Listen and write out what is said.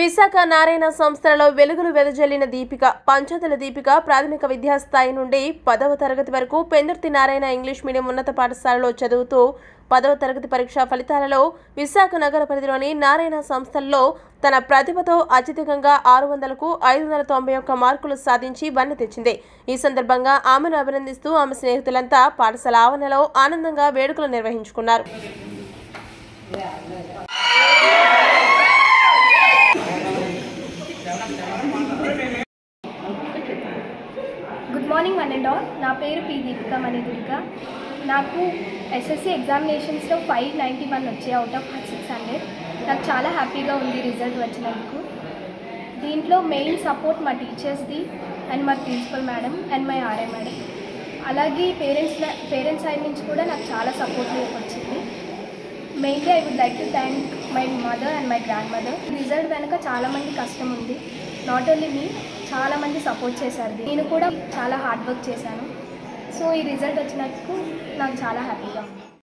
విశాఖ నారాయణ సంస్థలలో వెలుగులు వెదజల్లిన దీపిక పంచతుల దీపిక ప్రాథమిక విద్యాస్థాయి నుండి పదవ తరగతి వరకు పెందుర్తి నారాయణ ఇంగ్లీష్ మీడియం ఉన్నత పాఠశాలలో చదువుతూ పదవ తరగతి పరీక్షా ఫలితాలలో విశాఖ నగర పరిధిలోని నారాయణ సంస్థల్లో తన ప్రతిభతో అత్యధికంగా ఆరు వందలకు ఐదు వందల తొంభై ఒక్క మార్కులు సాధించి వన్నె తెచ్చింది ఈ సందర్భంగా ఆమెను అభినందిస్తూ ఆమె స్నేహితులంతా పాఠశాల ఆవరణలో ఆనందంగా వేడుకలు నిర్వహించుకున్నారు good morning one and all నా పేరు పి దీపిక మణిదుర్గ నాకు ఎస్ఎస్సి ఎగ్జామినేషన్స్లో ఫైవ్ నైంటీ వన్ వచ్చాయి అవుట్ ఆఫ్ సిక్స్ హండ్రెడ్ నాకు చాలా హ్యాపీగా ఉంది రిజల్ట్ వచ్చినందుకు దీంట్లో మెయిన్ సపోర్ట్ మా టీచర్స్ది అండ్ మా principal madam and my RI madam అలాగే పేరెంట్స్ పేరెంట్స్ సైడ్ నుంచి కూడా నాకు చాలా సపోర్ట్ వచ్చింది mainly I would like to thank my mother and my grandmother result వెనక చాలామంది కష్టం ఉంది నాట్ ఓన్లీ మీ చాలామంది సపోర్ట్ చేశారు నేను కూడా చాలా హార్డ్ వర్క్ చేశాను సో ఈ రిజల్ట్ వచ్చినందుకు నాకు చాలా హ్యాపీగా ఉంది